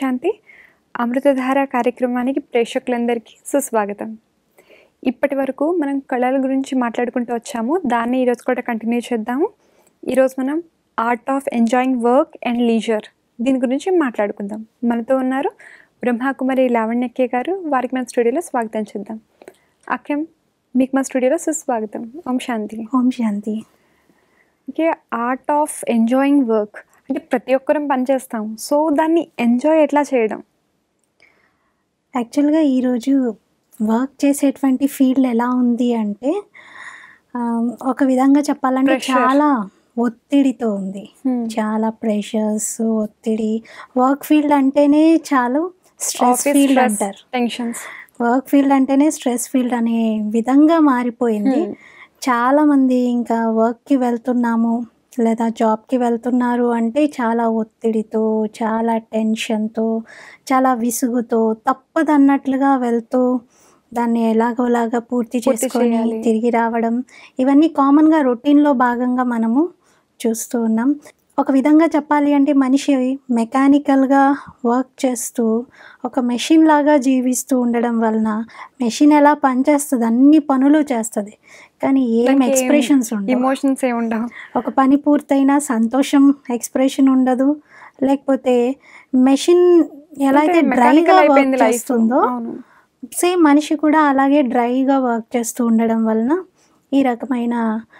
శాంతి అమృతధార కార్యక్రమానికి ప్రేక్షకులందరికీ సుస్వాగతం ఇప్పటి వరకు మనం కళల గురించి మాట్లాడుకుంటూ వచ్చాము దాన్ని ఈరోజు కూడా కంటిన్యూ చేద్దాము ఈరోజు మనం art of enjoying work and leisure దీని గురించి మాట్లాడుకుందాం మనతో ఉన్నారు బ్రహ్మకుమారి లావణ్యక్య గారు వారికి మన స్టూడియోలో స్వాగతం చేద్దాం అక్యం మీకు మా స్టూడియోలో సుస్వాగతం ఓం శాంతి ఓం శాంతి okay art of enjoying work అంటే ప్రతి ఒక్కరం పని చేస్తాం సో దాన్ని ఎంజాయ్ ఎట్లా చేయడం యాక్చువల్గా ఈరోజు వర్క్ చేసేటువంటి ఫీల్డ్ ఎలా ఉంది అంటే ఆ, ఒక విధంగా చెప్పాలంటే Pressure. చాలా ఒత్తిడితో ఉంది చాలా ప్రెషర్స్ ఒత్తిడి వర్క్ ఫీల్డ్ అంటేనే చాలు స్ట్రెస్ ఫీల్డ్ అంటారు టెన్షన్స్ వర్క్ ఫీల్డ్ అంటేనే స్ట్రెస్ ఫీల్డ్ అనే విధంగా మారిపోయింది చాలా మంది ఇంకా వర్క్కి వెళ్తున్నాము లేదా జాబ్కి వెళ్తున్నారు అంటే చాలా ఒత్తిడితో చాలా టెన్షన్తో చాలా విసుగుతో తప్పదన్నట్లుగా వెళ్తూ దాన్ని ఎలాగోలాగా పూర్తి పూర్తి చేసుకొని చేయాలి. తిరిగి రావడం ఇవన్నీ కామన్గా రొటీన్లో భాగంగా మనము చూస్తూ ఉన్నాం ఒక విధంగా చెప్పాలి అంటే మనిషి మెకానికల్గా వర్క్ చేస్తూ ఒక మెషిన్ లాగా జీవిస్తూ ఉండడం వలన మెషిన్ ఎలా పనిచేస్తుంది అన్ని పనులు చేస్తుంది కానీ ఏం ఎక్స్ప్రెషన్స్ ఉండవు ఇమోషన్స్ ఏ ఉండవు ఒక పని పూర్తయినా సంతోషం ఎక్స్ప్రెషన్ ఉండదు లేకపోతే మెషిన్ ఎలా అయితే అంటే డ్రైగా mechanical వర్క్ అయిపోయింది life. చేస్తుందో అవును సేమ్ మనిషి కూడా అలాగే డ్రైగా వర్క్ చేస్తూ ఉండడం వలన ఈ రకమైన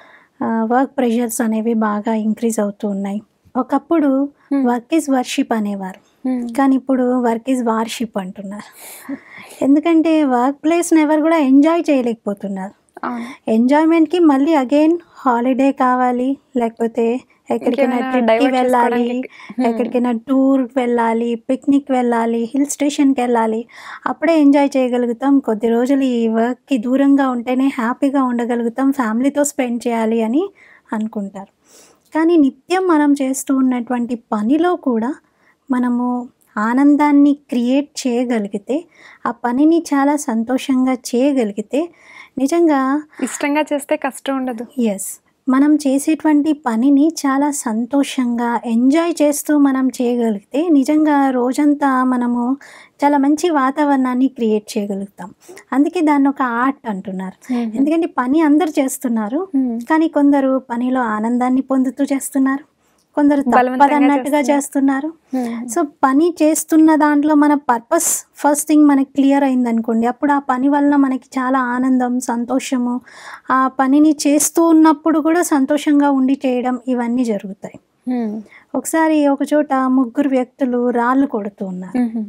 వర్క్ ప్రెషర్స్ అనేవి బాగా ఇంక్రీజ్ అవుతూ ఉన్నాయి ఒకప్పుడు Hmm. వర్క్ ఈజ్ వర్షిప్ అనేవారు Hmm. కానీ ఇప్పుడు వర్క్ ఈజ్ వార్షిప్ అంటున్నారు ఎందుకంటే వర్క్ ప్లేస్ని ఎవరు కూడా ఎంజాయ్ చేయలేకపోతున్నారు అవును ఎంజాయ్మెంట్కి మళ్ళీ అగైన్ హాలిడే కావాలి లేకపోతే ఎక్కడికైనా ఇంకేమైనా ట్రిప్కి divert వెళ్ళాలి చేసుకోవడానికి. Hmm. ఎక్కడికైనా టూర్ వెళ్ళాలి పిక్నిక్ వెళ్ళాలి హిల్ స్టేషన్కి వెళ్ళాలి అప్పుడే ఎంజాయ్ చేయగలుగుతాం కొద్ది రోజులు ఈ వర్క్కి దూరంగా ఉంటేనే హ్యాపీగా ఉండగలుగుతాం ఫ్యామిలీతో స్పెండ్ చేయాలి అని అనుకుంటారు కానీ నిత్యం మనం చేస్తూ ఉన్నటువంటి పనిలో కూడా మనము ఆనందాన్ని క్రియేట్ చేయగలిగితే ఆ పనిని చాలా సంతోషంగా చేయగలిగితే నిజంగా ఇష్టంగా చేస్తే కష్టం ఉండదు ఎస్ మనం చేసేటువంటి పనిని చాలా సంతోషంగా ఎంజాయ్ చేస్తూ మనం చేయగలిగితే నిజంగా రోజంతా మనము చాలా మంచి వాతావరణాన్ని క్రియేట్ చేయగలుగుతాం అందుకే దాన్ని ఒక ఆర్ట్ అంటున్నారు ఎందుకంటే పని అందరు చేస్తున్నారు Hmm. కానీ కొందరు పనిలో ఆనందాన్ని పొందుతూ చేస్తున్నారు కొందరు బలవంతంగా తప్పదన్నట్టుగా చేస్తున్నారు. చేస్తున్నారు సో పని చేస్తున్న దాంట్లో మన పర్పస్ ఫస్ట్ థింగ్ మనకి క్లియర్ అయిందనుకోండి అప్పుడు ఆ పని వలన మనకి చాలా ఆనందం సంతోషము ఆ పనిని చేస్తూ ఉన్నప్పుడు కూడా సంతోషంగా ఉండి చేయడం ఇవన్నీ జరుగుతాయి Hmm. ఒకసారి ఒక చోట ముగ్గురు వ్యక్తులు రాళ్ళు కొడుతూ ఉన్నారు Mhm.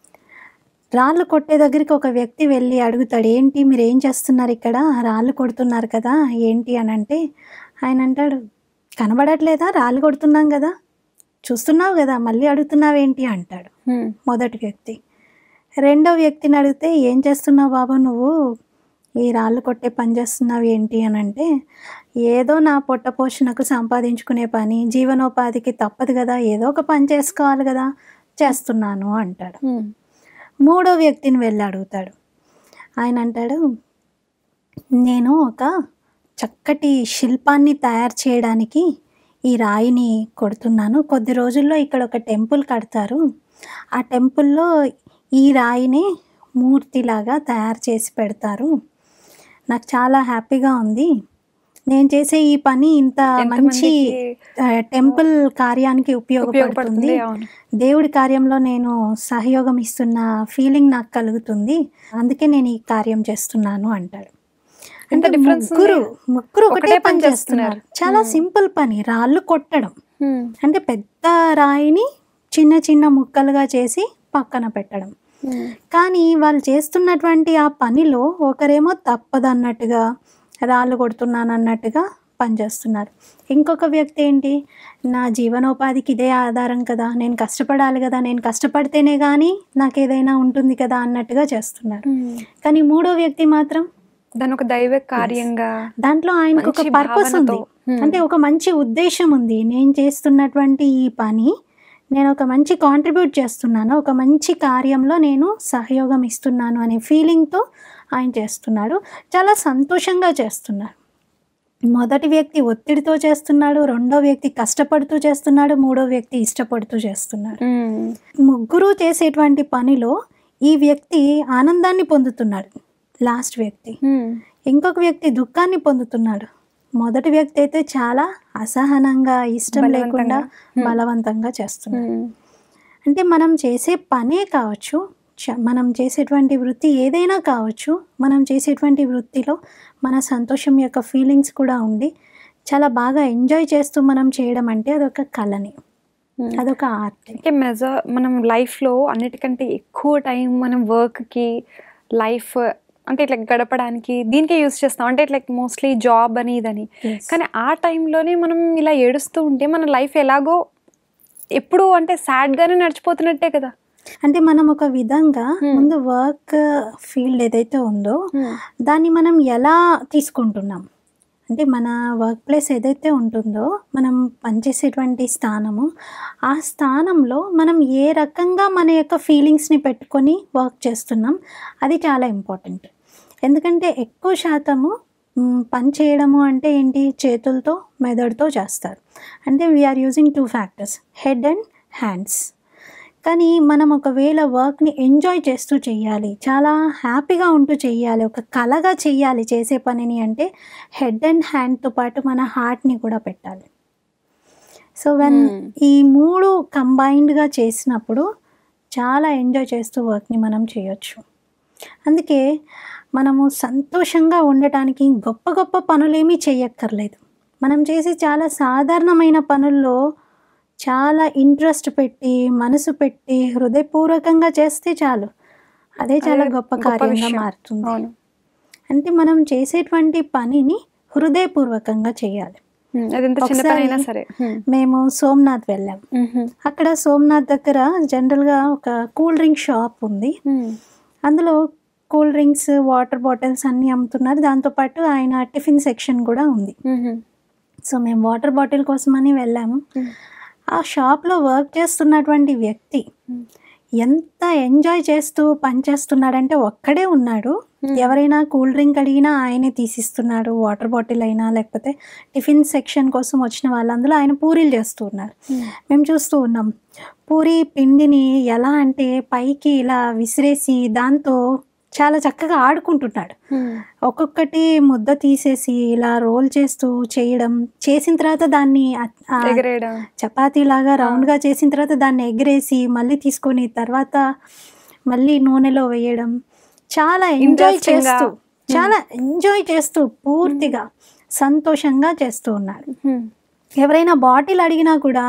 రాళ్ళు కొట్టే దగ్గరికి ఒక వ్యక్తి వెళ్ళి అడుగుతాడు ఏంటి మీరు ఏం చేస్తున్నారు ఇక్కడ రాళ్ళు కొడుతున్నారు కదా ఏంటి అని అంటే ఆయన అంటాడు కనబడట్లేదా రాళ్ళు కొడుతున్నాం కదా చూస్తున్నావు కదా మళ్ళీ అడుగుతున్నావేంటి అంటాడు Hmm. మొదటి వ్యక్తి రెండో వ్యక్తిని అడిగితే ఏం చేస్తున్నావు బాబు నువ్వు ఈ రాళ్ళు కొట్టే పని చేస్తున్నావు ఏంటి అని అంటే ఏదో నా పొట్ట పోషణకు సంపాదించుకునే పని జీవనోపాధికి తప్పదు కదా ఏదో ఒక పని చేసుకోవాలి కదా చేస్తున్నాను అంటాడు Hmm. మూడో వ్యక్తిని వెళ్ళి అడుగుతాడు ఆయన అంటాడు నేను ఒక చక్కటి శిల్పాన్ని తయారు చేయడానికి ఈ రాయిని కొడుతున్నాను కొద్ది రోజుల్లో ఇక్కడ ఒక టెంపుల్ కడతారు ఆ టెంపుల్లో ఈ రాయిని మూర్తిలాగా తయారు చేసి పెడతారు నాకు చాలా హ్యాపీగా ఉంది నేను చేసే ఈ పని ఇంత మంచి ఎంతమందికి ఆ, టెంపుల్ కార్యానికి ఉపయోగపడుతుంది ఉపయోగపడుతుంది అవును దేవుడి కార్యంలో నేను సహయోగం ఇస్తున్న ఫీలింగ్ నాకు కలుగుతుంది అందుకే నేను ఈ కార్యం చేస్తున్నాను అంటాడు ఎంత అంటే difference ఉంది? ముగ్గురు ముగ్గురు ఒకటే ఒకటే పని పని చేస్తున్నారు చేస్తున్నారు. చాలా సింపుల్ పని రాళ్ళు కొట్టడం Hmm. అంటే పెద్ద రాయిని చిన్న చిన్న ముక్కలుగా చేసి పక్కన పెట్టడం Hmm. కానీ వాళ్ళు చేస్తున్నటువంటి ఆ పనిలో ఒకరేమో తప్పదన్నట్టుగా రాళ్ళు కొడుతున్నాను అన్నట్టుగా పనిచేస్తున్నారు ఇంకొక వ్యక్తి ఏంటి నా జీవనోపాధికి ఇదే ఆధారం కదా నేను కష్టపడాలి కదా నేను కష్టపడితేనే కానీ నాకు ఏదైనా ఉంటుంది కదా అన్నట్టుగా చేస్తున్నారు Hmm. కానీ మూడో వ్యక్తి మాత్రం దాని ఒక దైవ కార్యంగా దాంట్లో ఆయనకు ఒక మంచి పర్పస్ ఉంది భావనతో. Hmm. అంటే ఒక మంచి ఉద్దేశం ఉంది నేను చేస్తున్నటువంటి ఈ పని నేను ఒక మంచి కాంట్రిబ్యూట్ చేస్తున్నాను ఒక మంచి కార్యంలో నేను సహయోగం ఇస్తున్నాను అనే ఫీలింగ్తో ఆయన చేస్తున్నాడు చాలా సంతోషంగా చేస్తున్నారు మొదటి వ్యక్తి ఒత్తిడితో చేస్తున్నాడు రెండో వ్యక్తి కష్టపడుతూ చేస్తున్నాడు మూడో వ్యక్తి ఇష్టపడుతూ చేస్తున్నాడు మ్మ్. ముగ్గురు చేసేటువంటి పనిలో ఈ వ్యక్తి ఆనందాన్ని పొందుతున్నాడు లాస్ట్ వ్యక్తి మ్మ్. ఇంకొక వ్యక్తి దుఃఖాన్ని పొందుతున్నాడు మొదటి వ్యక్తి అయితే చాలా అసహనంగా ఇష్టం లేకుండా బలవంతంగా. బలవంతంగా చేస్తున్నాడు మ్మ్. అంటే మనం చేసే పనే కావచ్చు చ- మనం చేసేటువంటి వృత్తి ఏదైనా కావచ్చు మనం చేసేటువంటి వృత్తిలో మన సంతోషం యొక్క ఫీలింగ్స్ కూడా ఉండి చాలా బాగా ఎంజాయ్ చేస్తూ మనం చేయడం అంటే అదొక కళని మ్మ్. అదొక ఆర్ట్ అంటే మెజర్ మనం లైఫ్లో అన్నిటికంటే ఎక్కువ టైం మనం వర్క్కి లైఫ్ అంటే ఇట్లా గడపడానికి దీనికే యూస్ చేస్తాం అంటే ఇట్లా మోస్ట్లీ జాబ్ అని ఇదని కానీ ఆ టైంలోనే మనం ఇలా ఏడుస్తూ ఉంటే మన లైఫ్ ఎలాగో ఎప్పుడు అంటే సాడ్గానే నడిచిపోతున్నట్టే కదా అంటే మనం ఒక విధంగా Hmm. ముందు వర్క్ ఫీల్డ్ ఏదైతే ఉందో దాన్ని మనం ఎలా తీసుకుంటున్నాం అంటే మన వర్క్ ప్లేస్ ఏదైతే ఉంటుందో మనం పనిచేసేటువంటి స్థానము ఆ స్థానంలో మనం ఏ రకంగా మన యొక్క ఫీలింగ్స్ని పెట్టుకొని వర్క్ చేస్తున్నాం అది చాలా ఇంపార్టెంట్ ఎందుకంటే ఎక్కువ శాతము మ్, పని చేయడము అంటే ఏంటి చేతులతో మెదడుతో చేస్తారు అంటే we are using two factors head and hands కానీ మనం ఒకవేళ వర్క్ని ఎంజాయ్ చేస్తూ చెయ్యాలి చాలా హ్యాపీగా ఉంటూ చెయ్యాలి ఒక కళగా చెయ్యాలి చేసే పనిని అంటే హెడ్ అండ్ హ్యాండ్తో పాటు మన హార్ట్ని కూడా పెట్టాలి సో వెన్ Hmm. ఈ మూడు కంబైన్డ్గా చేసినప్పుడు చాలా ఎంజాయ్ చేస్తూ వర్క్ని మనం చేయొచ్చు అందుకే మనము సంతోషంగా ఉండటానికి గొప్ప గొప్ప పనులేమీ చేయక్కర్లేదు మనం చేసే చాలా సాధారణమైన పనుల్లో చాలా ఇంట్రెస్ట్ పెట్టి మనసు పెట్టి హృదయపూర్వకంగా చేస్తే చాలు అదే చాలా అదే గొప్ప గొప్ప కార్యంగా విషయం. మారుతుంది అవును అంటే మనం చేసేటువంటి పనిని హృదయపూర్వకంగా చేయాలి మ్మ్. అది ఎంత చిన్న పని అయినా ఒకసారి సరే మ్మ్. మేము సోమనాథ్ వెళ్ళాం మ్మ్. అక్కడ సోమనాథ్ దగ్గర జనరల్గా ఒక కూల్ డ్రింక్ షాప్ ఉంది మ్మ్. అందులో కూల్ డ్రింక్స్ వాటర్ బాటిల్స్ అన్నీ అమ్ముతున్నారు దాంతోపాటు ఆయన టిఫిన్ సెక్షన్ కూడా ఉంది మ్మ్. సో మేము వాటర్ బాటిల్ కోసమని వెళ్ళాము మ్మ్. ఆ షాప్లో వర్క్ చేస్తున్నటువంటి వ్యక్తి మ్మ్. ఎంత ఎంజాయ్ చేస్తూ పనిచేస్తున్నాడంటే ఒక్కడే ఉన్నాడు Hmm. ఎవరైనా కూల్ డ్రింక్ అడిగినా ఆయనే తీసిస్తున్నాడు వాటర్ బాటిల్ అయినా లేకపోతే టిఫిన్ సెక్షన్ కోసం వచ్చిన వాళ్ళందులో ఆయన పూరీలు చేస్తూ ఉన్నారు మ్మ్. మేము చూస్తూ ఉన్నాం పూరి పిండిని ఎలా అంటే పైకి ఇలా విసిరేసి దాంతో చాలా చక్కగా ఆడుకుంటున్నాడు మ్మ్. ఒక్కొక్కటి ముద్ద తీసేసి ఇలా రోల్ చేస్తూ చేయడం చేసిన తర్వాత దాన్ని ఆ- ఆ ఎగరేయడం చపాతీలాగా రౌండ్గా చేసిన తర్వాత దాన్ని ఎగరేసి మళ్ళీ తీసుకొని తర్వాత మళ్ళీ నూనెలో వేయడం చాలా ఎంజాయ్ Interesting గా. చేస్తూ చాలా ఎంజాయ్ చేస్తూ పూర్తిగా సంతోషంగా చేస్తూ ఉన్నాడు మ్మ్. ఎవరైనా బాటిల్ అడిగినా కూడా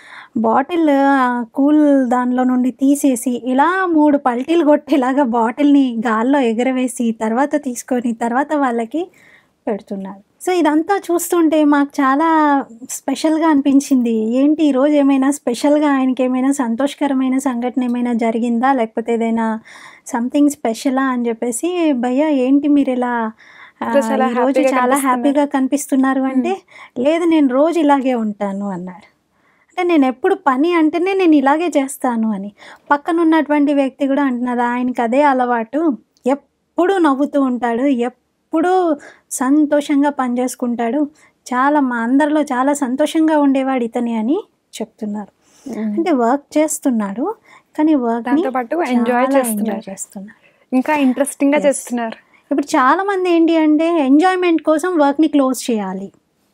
బాటిల్ ఆ, కూల్ దానిలో నుండి తీసేసి ఇలా మూడు పల్టీలు కొట్టేలాగా బాటిల్ని గాల్లో ఎగరవేసి తర్వాత తీసుకొని తర్వాత వాళ్ళకి పెడుతున్నారు సో ఇదంతా చూస్తుంటే మాకు చాలా స్పెషల్గా అనిపించింది ఏంటి ఈరోజు ఏమైనా స్పెషల్గా ఆయనకి ఏమైనా సంతోషకరమైన సంఘటన ఏమైనా జరిగిందా లేకపోతే ఏదైనా సంథింగ్ స్పెషలా అని చెప్పేసి భయ్య ఏంటి మీరు ఇలా ఆ, ఈరోజు చాలా ఈరోజు హ్యాపీగా చాలా కనిపిస్తున్నారు." హ్యాపీగా కనిపిస్తున్నారు అంటే లేదు నేను రోజు ఇలాగే ఉంటాను అన్నాడు అంటే నేను ఎప్పుడు పని అంటేనే నేను ఇలాగే చేస్తాను అని పక్కన ఉన్నటువంటి వ్యక్తి కూడా అంటున్నారు ఆయనకి అదే అలవాటు ఎప్పుడూ నవ్వుతూ ఉంటాడు ఎప్పుడూ సంతోషంగా పనిచేసుకుంటాడు చాలా మా అందరిలో చాలా సంతోషంగా ఉండేవాడు ఇతని అని చెప్తున్నారు మ్మ్. అంటే వర్క్ చేస్తున్నాడు కానీ వర్క్ దాంతోపాటు ఎంజాయ్ చేస్తున్నారు చేస్తున్నాడు ఇంకా ఇంట్రెస్టింగ్ గా Yes. చేస్తున్నారు ఇప్పుడు చాలా మంది ఏంటి అంటే ఎంజాయ్మెంట్ కోసం వర్క్ని క్లోజ్ చేయాలి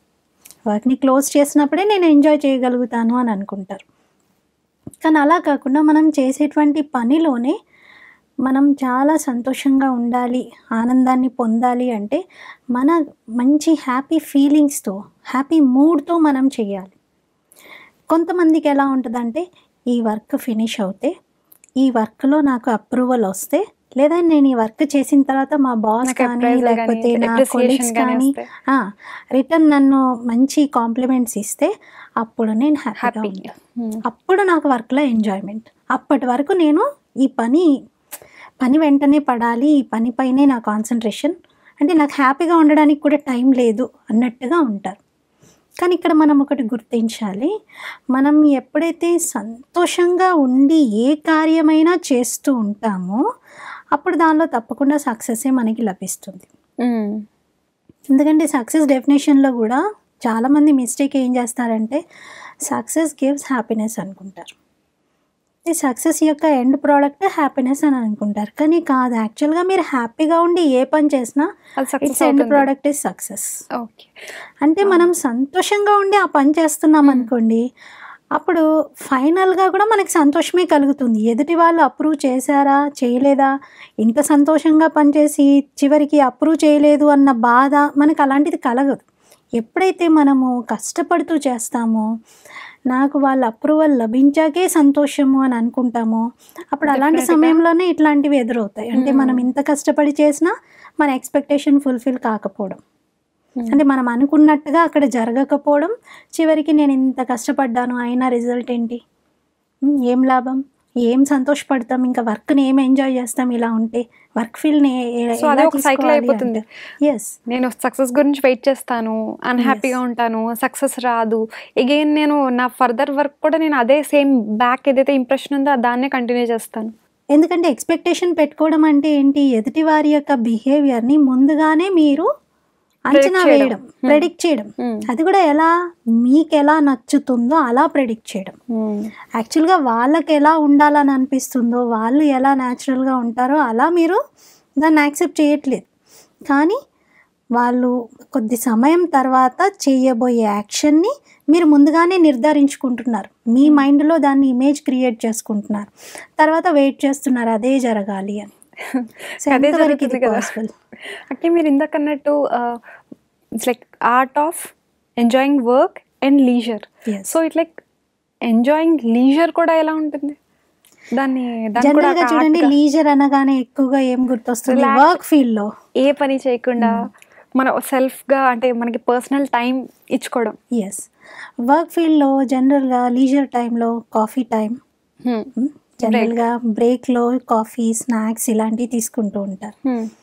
వర్క్ని క్లోజ్ చేసినప్పుడే నేను ఎంజాయ్ చేయగలుగుతాను అని అనుకుంటారు కానీ అలా కాకుండా మనం చేసేటువంటి పనిలోనే మనం చాలా సంతోషంగా ఉండాలి ఆనందాన్ని పొందాలి అంటే మన మంచి హ్యాపీ ఫీలింగ్స్తో హ్యాపీ మూడ్తో మనం చేయాలి కొంతమందికి ఎలా ఉంటుందంటే ఈ వర్క్ ఫినిష్ అవుతే ఈ వర్క్లో నాకు అప్రూవల్ వస్తే లేదా నేను ఈ వర్క్ చేసిన తర్వాత మా బాస్ నాకు కానీ appraisal లేకపోతే గానీ, నా appreciation కొలీగ్స్ గానీ కానీ వస్తే. రిటర్న్ నన్ను మంచి కాంప్లిమెంట్స్ ఇస్తే అప్పుడు నేను హ్యాపీగా హ్యాపీ ఉంటాను అప్పుడు నాకు వర్క్లో ఎంజాయ్మెంట్ అప్పటి వరకు నేను ఈ పని పని వెంటనే పడాలి ఈ పని పైనే నా కాన్సన్ట్రేషన్ అంటే నాకు హ్యాపీగా ఉండడానికి కూడా టైం లేదు అన్నట్టుగా ఉంటారు కానీ ఇక్కడ మనం ఒకటి గుర్తించాలి మనం ఎప్పుడైతే సంతోషంగా ఉండి ఏ కార్యమైనా చేస్తూ ఉంటామో అప్పుడు దానిలో తప్పకుండా సక్సెసే మనకి లభిస్తుంది ఎందుకంటే సక్సెస్ డెఫినేషన్లో కూడా చాలామంది మిస్టేక్ ఏం చేస్తారంటే సక్సెస్ గివ్స్ హ్యాపీనెస్ అనుకుంటారు ఈ సక్సెస్ యొక్క ఎండ్ ప్రోడక్ట్ హ్యాపీనెస్ అని అనుకుంటారు కానీ కాదు యాక్చువల్గా మీరు హ్యాపీగా ఉండి ఏ పని చేసినా అది success it's end product is success okay అంటే మనం సంతోషంగా ఉండి ఆ పని చేస్తున్నాం అనుకోండి అప్పుడు ఫైనల్గా కూడా మనకి సంతోషమే కలుగుతుంది ఎదుటి వాళ్ళు అప్రూవ్ చేశారా చేయలేదా ఇంత సంతోషంగా పనిచేసి చివరికి అప్రూవ్ చేయలేదు అన్న బాధ మనకు అలాంటిది కలగదు ఎప్పుడైతే మనము కష్టపడుతూ చేస్తామో నాకు వాళ్ళ అప్రూవల్ లభించాకే సంతోషము అని అనుకుంటామో అప్పుడు అలాంటి Definitely గా. సమయంలోనే ఇట్లాంటివి ఎదురవుతాయి అంటే మనం ఇంత కష్టపడి చేసినా మన ఎక్స్పెక్టేషన్ ఫుల్ఫిల్ కాకపోవడం అంటే మనం అనుకున్నట్టుగా అక్కడ జరగకపోవడం చివరికి నేను ఇంత కష్టపడ్డాను అయినా రిజల్ట్ ఏంటి ఉమ్, ఏం లాభం ఏం సంతోషపడతాం ఇంకా వర్క్ని ఏం ఎంజాయ్ చేస్తాం ఇలా ఉంటే వర్క్ ఫీల్డ్ని So, అదే ఒక cycle అయిపోతుంది. ఎస్ నేను సక్సెస్ గురించి వెయిట్ చేస్తాను అన్హ్యాపీగా ఉంటాను సక్సెస్ రాదు ఎగైన్ నేను నా ఫర్దర్ వర్క్ కూడా నేను అదే సేమ్ బ్యాక్ ఏదైతే ఇంప్రెషన్ ఉందో దాన్నే కంటిన్యూ చేస్తాను ఎందుకంటే ఎక్స్పెక్టేషన్ పెట్టుకోవడం అంటే ఏంటి ఎదుటి వారి యొక్క బిహేవియర్ని ముందుగానే మీరు అంచనా చేయడం. వేయడం ప్రెడిక్ట్ చేయడం Hmm. అది కూడా ఎలా మీకు ఎలా నచ్చుతుందో అలా ప్రెడిక్ట్ చేయడం యాక్చువల్గా వాళ్ళకి ఎలా ఉండాలని అనిపిస్తుందో వాళ్ళు ఎలా న్యాచురల్గా ఉంటారో అలా మీరు దాన్ని యాక్సెప్ట్ చేయట్లేదు కానీ వాళ్ళు కొద్ది సమయం తర్వాత చేయబోయే యాక్షన్ని మీరు ముందుగానే నిర్ధారించుకుంటున్నారు మీ మైండ్లో దాన్ని ఇమేజ్ క్రియేట్ చేసుకుంటున్నారు తర్వాత వెయిట్ చేస్తున్నారు అదే జరగాలి అని సో అదే ఎంతవరకు జరుగుతుంది ఇది కదా పాసిబుల్ అంటే మీరు ఇందాక అన్నట్టు it's like art of enjoying work and leisure Yes. So it like enjoying leisure కూడా ఎలా ఉంటుంది దాన్ని దాన్ని కూడా జనరల్గా ఒక చూడండి art గా లీజర్ అనగానే ఎక్కువగా ఏం గుర్తొస్తుంది Relax. వర్క్ ఫీల్డ్లో ఏ పని చేయకుండా మన సెల్ఫ్గా అంటే మనకి పర్సనల్ టైం ఇచ్చుకోవడం ఎస్ వర్క్ ఫీల్డ్లో జనరల్గా లీజర్ టైంలో కాఫీ టైం జనరల్గా బ్రేక్లో కాఫీ స్నాక్స్ ఇలాంటివి తీసుకుంటూ ఉంటారు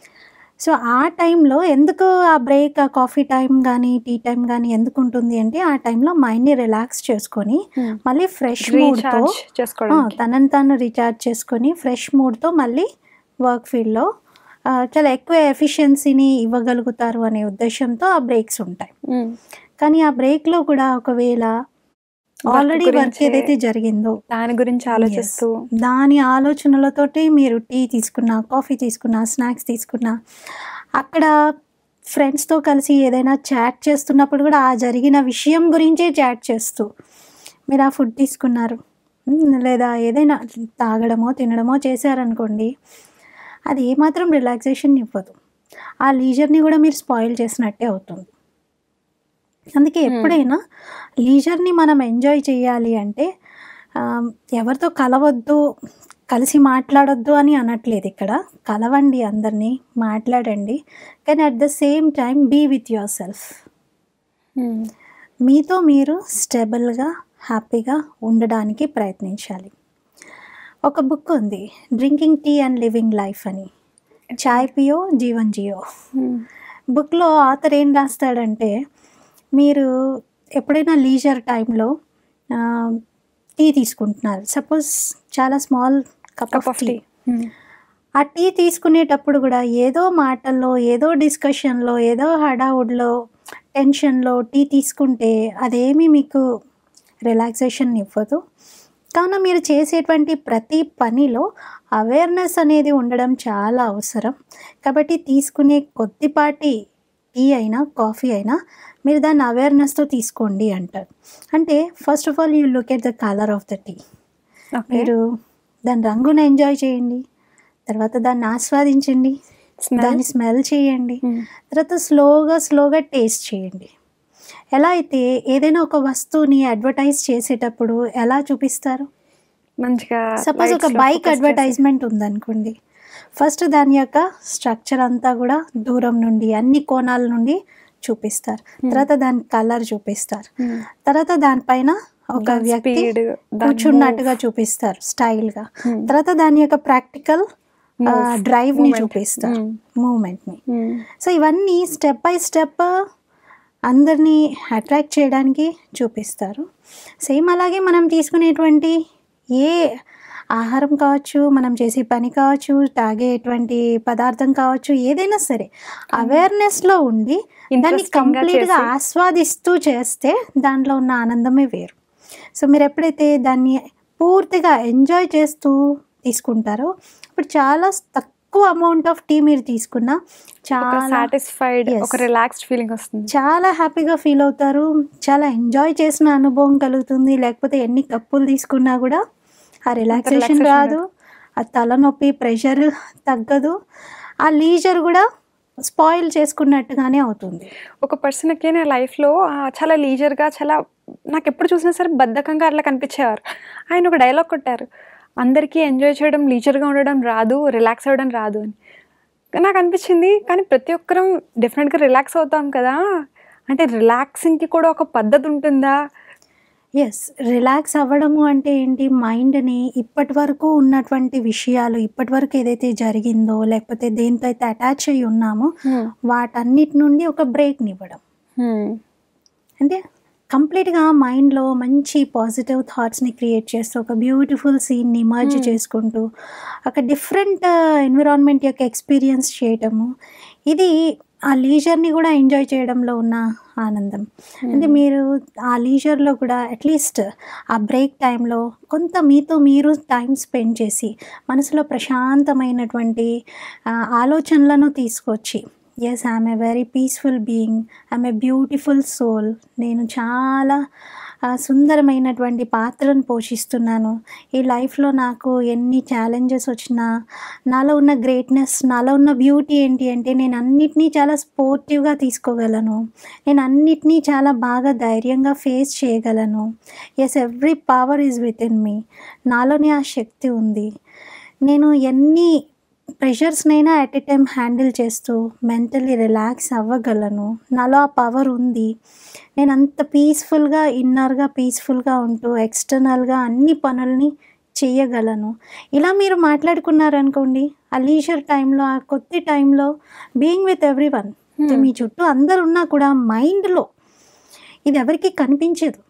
సో ఆ టైంలో ఎందుకు ఆ బ్రేక్ ఆ కాఫీ టైం కానీ టీ టైం కానీ ఎందుకు ఉంటుంది అంటే ఆ టైంలో మైండ్ని రిలాక్స్ చేసుకొని మళ్ళీ ఫ్రెష్ మూడ్తో రీఛార్జ్ చేసుకోవడం తనని తాను రీఛార్జ్ చేసుకొని ఫ్రెష్ మూడ్తో మళ్ళీ వర్క్ ఫీల్డ్లో చాలా ఎక్కువ ఎఫిషియన్సీని ఇవ్వగలుగుతారు అనే ఉద్దేశంతో ఆ బ్రేక్స్ ఉంటాయి కానీ ఆ బ్రేక్లో కూడా ఒకవేళ ఆల్రెడీ వర్క్ గురించే ఏదైతే జరిగిందో దాని గురించి ఆలోచిస్తూ దాని ఆలోచనలతోటి మీరు టీ తీసుకున్నా కాఫీ తీసుకున్నా స్నాక్స్ తీసుకున్నా అక్కడ ఫ్రెండ్స్తో కలిసి ఏదైనా చాట్ చేస్తున్నప్పుడు కూడా ఆ జరిగిన విషయం గురించే చాట్ చేస్తూ మీరు ఆ ఫుడ్ తీసుకున్నారు ఉమ్, లేదా ఏదైనా తాగడమో తినడమో చేశారనుకోండి అది ఏమాత్రం రిలాక్సేషన్ ఇవ్వదు ఆ లీజర్ని కూడా మీరు స్పాయిల్ చేసినట్టే అవుతుంది అందుకే ఎప్పుడైనా లీజర్ని మనం ఎంజాయ్ చేయాలి అంటే ఆ, ఎవరితో కలవద్దు కలిసి మాట్లాడొద్దు అని అనట్లేదు ఇక్కడ కలవండి అందరినీ మాట్లాడండి కానీ at the same time be with yourself మీతో మీరు స్టెబుల్గా హ్యాపీగా ఉండడానికి ప్రయత్నించాలి ఒక బుక్ ఉంది drinking tea and living life అని చాయ్ పియో జీవన్ జియో బుక్లో ఆథర్ ఏం రాస్తాడంటే మీరు ఎప్పుడైనా లీజర్ టైంలో టీ తీసుకుంటున్నారు సపోజ్ చాలా small cup cup of of tea tea ఆ టీ తీసుకునేటప్పుడు కూడా ఏదో మాటల్లో ఏదో డిస్కషన్లో ఏదో హడావుడ్లో టెన్షన్లో టీ తీసుకుంటే అదేమీ మీకు రిలాక్సేషన్ ఇవ్వదు కావున మీరు చేసేటువంటి ప్రతి పనిలో అవేర్నెస్ అనేది ఉండడం చాలా అవసరం కాబట్టి తీసుకునే కొద్దిపాటి టీ అయినా కాఫీ అయినా మీరు దాన్ని అవేర్నెస్తో తీసుకోండి అంటారు అంటే first of all you look at the colour of the tea okay మీరు దాని రంగును ఎంజాయ్ చేయండి తర్వాత దాన్ని ఆస్వాదించండి Smell? దాన్ని స్మెల్ చేయండి Hmm. తర్వాత స్లోగా స్లోగా టేస్ట్ చేయండి ఎలా అయితే ఏదైనా ఒక వస్తువుని అడ్వర్టైజ్ చేసేటప్పుడు ఎలా చూపిస్తారు మంచిగా సపోజ్ ఒక lights లో బైక్ focus చేసి. అడ్వర్టైజ్మెంట్ ఉందనుకోండి ఫస్ట్ దాని యొక్క స్ట్రక్చర్ అంతా కూడా దూరం నుండి అన్ని కోణాల నుండి చూపిస్తారు తర్వాత దాని కలర్ చూపిస్తారు Hmm. తర్వాత దానిపైన ఒక దాని వ్యక్తి speed, దాని కూర్చున్నట్టుగా చూపిస్తారు స్టైల్గా Hmm. తర్వాత దాని యొక్క ప్రాక్టికల్ Move, డ్రైవ్ని movement. చూపిస్తారు Hmm. మూమెంట్ని Hmm. సో ఇవన్నీ స్టెప్ బై స్టెప్ అందరినీ అట్రాక్ట్ చేయడానికి చూపిస్తారు సేమ్ అలాగే మనం తీసుకునేటువంటి ఏ ఆహారం కావచ్చు మనం చేసే పని కావచ్చు తాగేటువంటి పదార్థం కావచ్చు ఏదైనా సరే అవేర్నెస్లో ఉండి దాన్ని Interesting గా కంప్లీట్గా చేసి. ఆస్వాదిస్తూ చేస్తే దాంట్లో ఉన్న ఆనందమే వేరు సో మీరు ఎప్పుడైతే దాన్ని పూర్తిగా ఎంజాయ్ చేస్తూ తీసుకుంటారో ఇప్పుడు చాలా తక్కువ అమౌంట్ ఆఫ్ టీ మీరు తీసుకున్నా ఒక చాలా సాటిస్ఫైడ్ Yes. ఒక రిలాక్స్డ్ ఫీలింగ్ వస్తుంది చాలా హ్యాపీగా ఫీల్ అవుతారు చాలా ఎంజాయ్ చేసిన అనుభవం కలుగుతుంది లేకపోతే ఎన్ని కప్పులు తీసుకున్నా కూడా ఆ రిలాక్సేషన్ relaxation రాదు ఆ తలనొప్పి ప్రెషర్ తగ్గదు ఆ లీజర్ కూడా స్పాయిల్ చేసుకున్నట్టుగానే అవుతుంది ఒక పర్సన్కి నా లైఫ్లో చాలా లీజర్గా చాలా నాకు ఎప్పుడు చూసినా సరే బద్ధకంగా అట్లా కనిపించేవారు ఆయన ఒక డైలాగ్ కొట్టారు అందరికీ ఎంజాయ్ చేయడం లీజర్గా ఉండడం రాదు రిలాక్స్ అవ్వడం రాదు అని నాకు అనిపించింది కానీ ప్రతి ఒక్కరం డెఫినెట్గా రిలాక్స్ అవుతాం కదా అంటే రిలాక్సింగ్కి కూడా ఒక పద్ధతి ఉంటుందా ఎస్ రిలాక్స్ అవ్వడము అంటే ఏంటి మైండ్ని ఇప్పటి వరకు ఉన్నటువంటి విషయాలు ఇప్పటి వరకు ఏదైతే జరిగిందో లేకపోతే దేంతో అయితే అటాచ్ అయి ఉన్నామో వాటన్నిటి నుండి ఒక బ్రేక్ని ఇవ్వడం అంటే కంప్లీట్గా మైండ్లో మంచి పాజిటివ్ థాట్స్ని క్రియేట్ చేస్తూ ఒక బ్యూటిఫుల్ సీన్ని మర్జ్ Hmm. చేసుకుంటూ ఒక డిఫరెంట్ ఎన్విరాన్మెంట్ యొక్క ఎక్స్పీరియన్స్ చేయటము ఇది ఆ లీజర్ని కూడా ఎంజాయ్ చేయడంలో ఉన్న ఆనందం అంటే మీరు ఆ లీజర్లో కూడా అట్లీస్ట్ ఆ బ్రేక్ టైంలో కొంత మీతో మీరు టైం స్పెండ్ చేసి మనసులో ప్రశాంతమైనటువంటి ఆ, ఆలోచనలను తీసుకొచ్చి yes I'm a very peaceful being I'm a beautiful soul నేను చాలా ఆ, సుందరమైనటువంటి పాత్రను పోషిస్తున్నాను ఈ లైఫ్లో నాకు ఎన్ని ఛాలెంజెస్ వచ్చినా నాలో ఉన్న గ్రేట్నెస్ నాలో ఉన్న బ్యూటీ ఏంటి అంటే నేను అన్నిటినీ చాలా స్పోర్టివ్గా తీసుకోగలను నేను అన్నిటినీ చాలా బాగా ధైర్యంగా ఫేస్ చేయగలను yes every power is within me నాలోనే ఆ శక్తి ఉంది నేను ఎన్ని ప్రెషర్స్నైనా అట్ ఎ టైం హ్యాండిల్ చేస్తూ మెంటలీ రిలాక్స్ అవ్వగలను నాలో ఆ పవర్ ఉంది నేను అంత పీస్ఫుల్గా ఇన్నర్గా పీస్ఫుల్గా ఉంటూ ఎక్స్టర్నల్గా అన్ని పనుల్ని చేయగలను ఇలా మీరు మాట్లాడుకున్నారనుకోండి ఆ లీజర్ టైంలో ఆ కొద్ది టైంలో బీయింగ్ విత్ ఎవ్రీ వన్ మీ చుట్టూ అందరు ఉన్నా కూడా మైండ్లో ఇది ఎవరికి కనిపించదు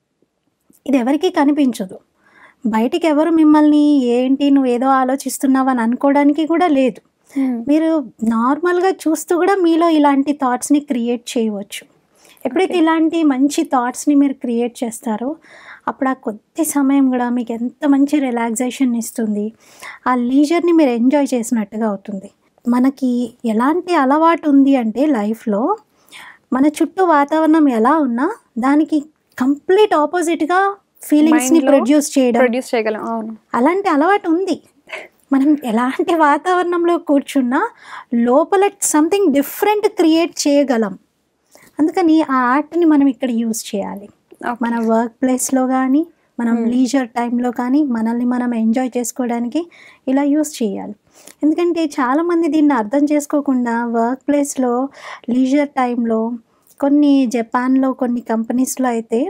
ఇది ఎవరికి కనిపించదు బయటికి ఎవరు మిమ్మల్ని ఏంటి నువ్వు ఏదో ఆలోచిస్తున్నావు అని అనుకోవడానికి కూడా లేదు మీరు నార్మల్గా చూస్తూ కూడా మీలో ఇలాంటి థాట్స్ని క్రియేట్ చేయవచ్చు ఎప్పుడైతే ఇలాంటి మంచి థాట్స్ని మీరు క్రియేట్ చేస్తారో అప్పుడు ఆ కొద్ది సమయం కూడా మీకు ఎంత మంచి రిలాక్సేషన్ ఇస్తుంది ఆ లీజర్ని మీరు ఎంజాయ్ చేసినట్టుగా అవుతుంది మనకి ఎలాంటి అలవాటు ఉంది అంటే లైఫ్లో మన చుట్టూ వాతావరణం ఎలా ఉన్నా దానికి కంప్లీట్ ఆపోజిట్గా ఫీలింగ్స్ని Mind లో ప్రొడ్యూస్ చేయడం ప్రొడ్యూస్ చేయగలం అవును అలాంటి అలవాటు ఉంది మనం ఎలాంటి వాతావరణంలో కూర్చున్నా లోపల సంథింగ్ డిఫరెంట్ క్రియేట్ చేయగలం అందుకని ఆ ఆర్ట్ని మనం ఇక్కడ యూజ్ చేయాలి Okay. మన వర్క్ ప్లేస్లో కానీ మనం Hmm. లీజర్ టైంలో కానీ మనల్ని మనం ఎంజాయ్ చేసుకోవడానికి ఇలా యూజ్ చేయాలి ఎందుకంటే చాలామంది దీన్ని అర్థం చేసుకోకుండా వర్క్ ప్లేస్లో లీజర్ టైంలో కొన్ని జపాన్లో కొన్ని కంపెనీస్లో అయితే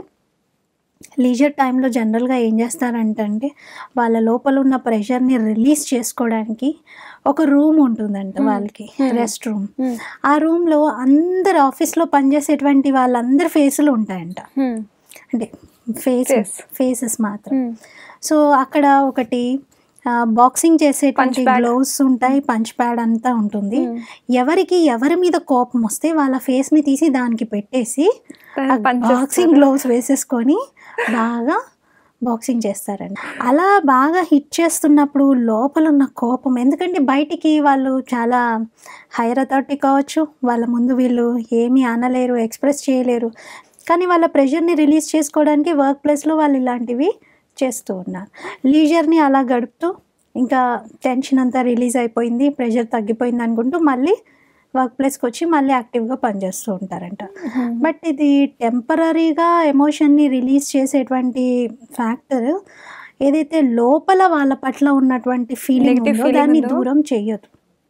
లీజర్ టైంలో జనరల్గా ఏం చేస్తారంటే అంటే వాళ్ళ లోపల ఉన్న ప్రెషర్ని రిలీజ్ చేసుకోవడానికి ఒక రూమ్ ఉంటుందంట Hmm. వాళ్ళకి Hmm. రెస్ట్ రూమ్ ఆ రూమ్లో అందరు ఆఫీస్లో పనిచేసేటువంటి వాళ్ళందరి ఫేసులు ఉంటాయంట అంటే ఫేస్ Face. ఫేసెస్ మాత్రం సో అక్కడ ఒకటి బాక్సింగ్ చేసేటువంటి Punch bag. గ్లోవ్స్ ఉంటాయి పంచ్ ప్యాడ్ అంతా ఉంటుంది ఎవరికి ఎవరి మీద కోపం వస్తే వాళ్ళ ఫేస్ని తీసి దానికి పెట్టేసి బాక్సింగ్ గ్లోవ్స్ వేసేసుకొని బాగా బాక్సింగ్ చేస్తారండి అలా బాగా హిట్ చేస్తున్నప్పుడు లోపల ఉన్న కోపం ఎందుకంటే బయటికి వాళ్ళు చాలా హైయర్ అథారిటీ కావచ్చు వాళ్ళ ముందు వీళ్ళు ఏమీ అనలేరు ఎక్స్ప్రెస్ చేయలేరు కానీ వాళ్ళ ప్రెషర్ని రిలీజ్ చేసుకోవడానికి వర్క్ ప్లేస్లో వాళ్ళు ఇలాంటివి చేస్తూ ఉన్నారు లీజర్ని అలా గడుపుతూ ఇంకా టెన్షన్ అంతా రిలీజ్ అయిపోయింది ప్రెషర్ తగ్గిపోయింది అనుకుంటూ మళ్ళీ వర్క్ ప్లేస్కి వచ్చి మళ్ళీ యాక్టివ్గా పనిచేస్తూ ఉంటారంట బట్ ఇది టెంపరీగా ఎమోషన్ని రిలీజ్ చేసేటువంటి ఫ్యాక్టర్ ఏదైతే లోపల వాళ్ళ పట్ల ఉన్నటువంటి ఫీలింగ్ Negative ఉందో feeling దాన్ని ఉందో? దూరం చెయ్యదు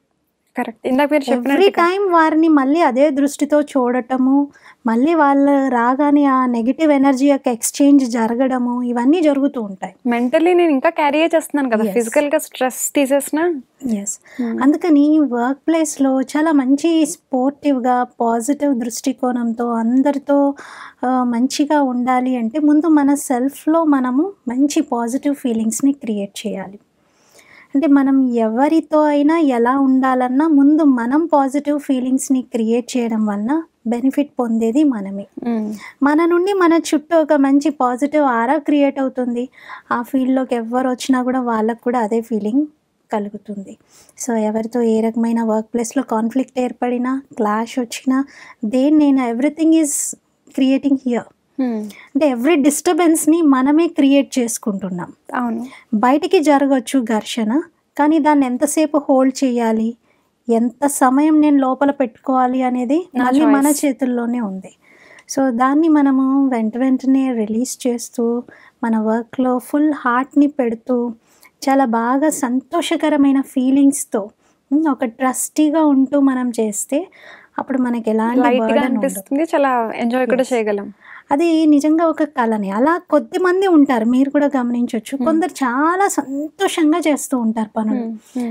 కరెక్ట్ ఇందాక మీరు ఎవ్రీ చెప్పినట్టు టైం వారిని మళ్ళీ అదే దృష్టితో చూడటము మళ్ళీ వాళ్ళు రాగానే ఆ నెగిటివ్ ఎనర్జీ యొక్క ఎక్స్చేంజ్ జరగడము ఇవన్నీ జరుగుతూ ఉంటాయి మెంటలీ నేను ఇంకా క్యారీ చేస్తున్నాను కదా Yes. ఫిజికల్ గా స్ట్రెస్ తీసేసిన ఎస్ అందుకని వర్క్ ప్లేస్లో చాలా మంచి స్పోర్టివ్గా పాజిటివ్ దృష్టికోణంతో అందరితో ఆ, మంచిగా ఉండాలి అంటే ముందు మన సెల్ఫ్లో మనము మంచి పాజిటివ్ ఫీలింగ్స్ని క్రియేట్ చేయాలి అంటే మనం ఎవరితో అయినా ఎలా ఉండాలన్నా ముందు మనం పాజిటివ్ ఫీలింగ్స్ని క్రియేట్ చేయడం వలన బెనిఫిట్ పొందేది మనమే మన నుండి మన చుట్టూ ఒక మంచి పాజిటివ్ ఆరా క్రియేట్ అవుతుంది ఆ ఫీల్డ్లోకి ఎవరు వచ్చినా కూడా వాళ్ళకు కూడా అదే ఫీలింగ్ కలుగుతుంది సో ఎవరితో ఏ రకమైన వర్క్ ప్లేస్లో కాన్ఫ్లిక్ట్ ఏర్పడినా క్లాష్ వచ్చినా దేన్నైనా ఎవ్రీథింగ్ ఈజ్ క్రియేటింగ్ హియర్ అంటే ఎవ్రీ డిస్టర్బెన్స్ని మనమే క్రియేట్ చేసుకుంటున్నాం అవును బయటికి జరగవచ్చు ఘర్షణ కానీ దాన్ని ఎంతసేపు హోల్డ్ చేయాలి ఎంత సమయం నేను లోపల పెట్టుకోవాలి అనేది నా మళ్ళీ మన choice. చేతుల్లోనే ఉంది సో దాన్ని మనము వెంట వెంటనే రిలీజ్ చేస్తూ మన వర్క్లో ఫుల్ హార్ట్ని పెడుతూ చాలా బాగా సంతోషకరమైన ఫీలింగ్స్తో ఒక ట్రస్టీగా ఉంటూ మనం చేస్తే అప్పుడు మనకి ఎలాంటి లైట్ గా burden ఉండదు. అనిపిస్తుంది చాలా ఎంజాయ్ కూడా Yes. చేయగలం అది నిజంగా ఒక కళనే అలా కొద్ది మంది ఉంటారు మీరు కూడా గమనించవచ్చు కొందరు చాలా సంతోషంగా చేస్తూ ఉంటారు పనులు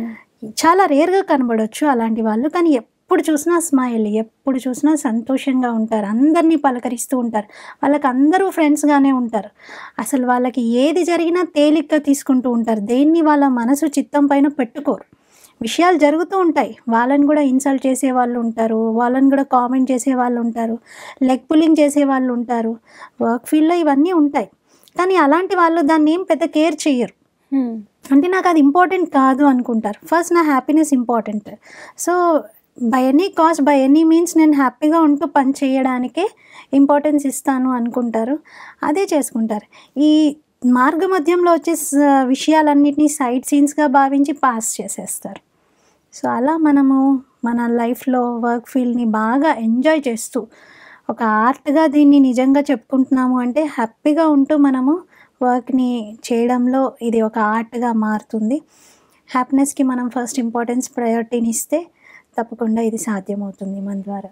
చాలా రేర్గా కనబడవచ్చు అలాంటి వాళ్ళు కానీ ఎప్పుడు చూసినా స్మైల్ ఎప్పుడు చూసినా సంతోషంగా ఉంటారు అందరినీ పలకరిస్తూ ఉంటారు వాళ్ళకి అందరూ ఫ్రెండ్స్గానే ఉంటారు అసలు వాళ్ళకి ఏది జరిగినా తేలిగ్గా తీసుకుంటూ ఉంటారు దేన్ని వాళ్ళ మనసు చిత్తం పైన పెట్టుకోరు విషయాలు జరుగుతూ ఉంటాయి వాళ్ళని కూడా ఇన్సల్ట్ చేసే వాళ్ళు ఉంటారు వాళ్ళని కూడా కామెంట్ చేసే వాళ్ళు ఉంటారు లెగ్ పుల్లింగ్ చేసే వాళ్ళు ఉంటారు వర్క్ ఫీల్డ్లో ఇవన్నీ ఉంటాయి కానీ అలాంటి వాళ్ళు దాన్ని ఏం పెద్ద కేర్ చేయరు అంటే నాకు అది ఇంపార్టెంట్ కాదు అనుకుంటారు ఫస్ట్ నా happiness important so by any cost by any means నేను హ్యాపీగా ఉంటూ పని చేయడానికే ఇంపార్టెన్స్ ఇస్తాను అనుకుంటారు అదే చేసుకుంటారు ఈ మార్గ మధ్యంలో వచ్చే స- విషయాలన్నిటినీ సైడ్ సీన్స్గా భావించి పాస్ చేసేస్తారు సో అలా మనము మన లైఫ్లో వర్క్ ఫీల్డ్ని బాగా ఎంజాయ్ చేస్తూ ఒక ఆర్ట్గా దీన్ని నిజంగా చెప్పుకుంటున్నాము అంటే హ్యాపీగా ఉంటూ మనము వర్క్ని చేయడంలో ఇది ఒక ఆర్ట్గా మారుతుంది హ్యాపీనెస్కి మనం ఫస్ట్ ఇంపార్టెన్స్ ప్రయారిటీని ఇస్తే తప్పకుండా ఇది సాధ్యమవుతుంది మన ద్వారా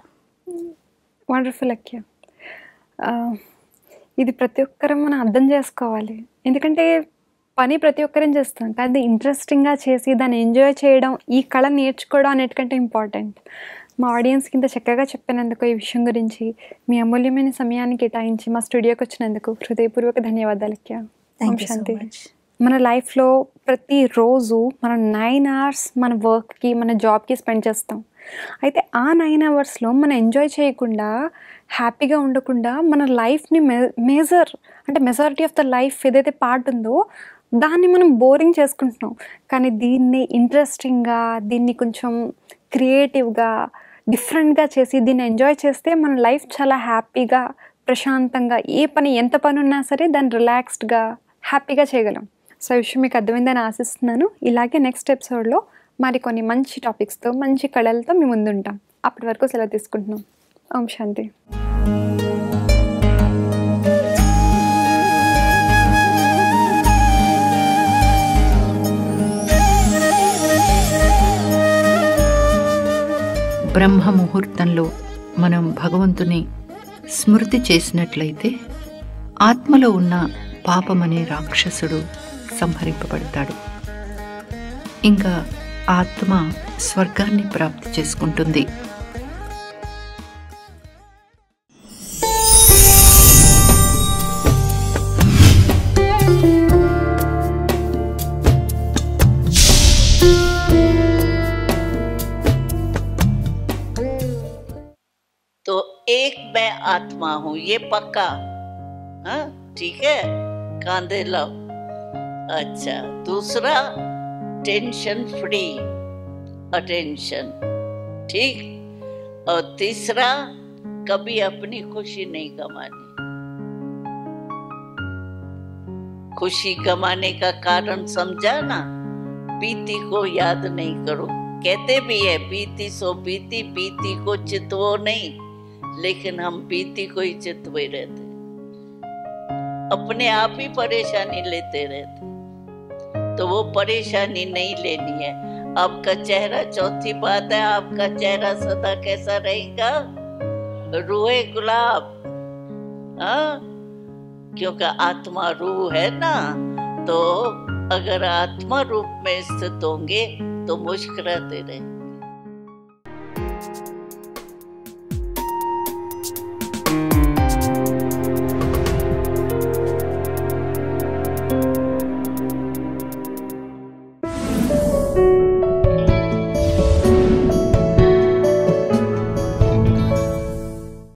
వండర్ఫుల్ అక్య ఆ, ఇది ప్రతి ఒక్కరం మనం అర్థం చేసుకోవాలి ఎందుకంటే పని ప్రతి ఒక్కరం చేస్తాం కానీ అది ఇంట్రెస్టింగ్గా చేసి దాన్ని ఎంజాయ్ చేయడం ఈ కళ నేర్చుకోవడం అన్నిటికంటే ఇంపార్టెంట్ మా ఆడియన్స్కి ఇంత చక్కగా చెప్పినందుకు ఈ విషయం గురించి మీ అమూల్యమైన సమయాన్ని కేటాయించి మా స్టూడియోకి వచ్చినందుకు హృదయపూర్వక ధన్యవాదాలు అక్య థ్యాంక్ యూ సో శాంతి. మచ్ మన లైఫ్లో ప్రతిరోజు మనం నైన్ అవర్స్ మన వర్క్కి మన జాబ్కి స్పెండ్ చేస్తాం అయితే ఆ నైన్ అవర్స్లో మనం ఎంజాయ్ చేయకుండా హ్యాపీగా ఉండకుండా మన లైఫ్ని మె మేజర్ అంటే మెజారిటీ ఆఫ్ ద లైఫ్ ఏదైతే పార్ట్ ఉందో దాన్ని మనం బోరింగ్ చేసుకుంటున్నాం కానీ దీన్ని ఇంట్రెస్టింగ్గా దీన్ని కొంచెం క్రియేటివ్గా డిఫరెంట్గా చేసి దీన్ని ఎంజాయ్ చేస్తే మన లైఫ్ చాలా హ్యాపీగా ప్రశాంతంగా ఏ పని ఎంత పని ఉన్నా సరే దాన్ని రిలాక్స్డ్గా హ్యాపీగా చేయగలం సో ఈ విషయం మీకు అర్థమైందని ఆశిస్తున్నాను ఇలాగే నెక్స్ట్ ఎపిసోడ్లో మరి కొన్ని మంచి టాపిక్స్తో మంచి కళలతో మీ ముందు ఉంటాం అప్పటి వరకు సెలవు తీసుకుంటున్నాం ఓం శాంతి బ్రహ్మ ముహూర్తంలో మనం భగవంతుని స్మృతి చేసినట్లయితే ఆత్మలో ఉన్న పాపమనే రాక్షసుడు సంహరింపబడతాడు ఇంకా ఆత్మ స్వర్గాన్ని ప్రాప్తి చేసుకుంటుంది तो एक मैं आत्मा हूं ये पक्का हाँ ठीक है कांधे लो अच्छा दूसरा टेंशन फ्री अटेंशन ठीक और तीसरा कभी अपनी खुशी नहीं गमानी खुशी गमाने का कारण समझा ना बीती को याद नहीं करो कहते भी है बीती सो बीती बीती को चितवो नहीं लेकिन हम बीती को ही चितवे रहते अपने आप ही परेशानी लेते रहते तो वो परेशानी नहीं लेनी है आपका चेहरा चौथी बात है आपका चेहरा सदा कैसा रहेगा रूहे गुलाब हाँ क्योंकि आत्मा रूह है ना तो अगर आत्मा रूप में स्थित होंगे तो मुस्कुराते रहे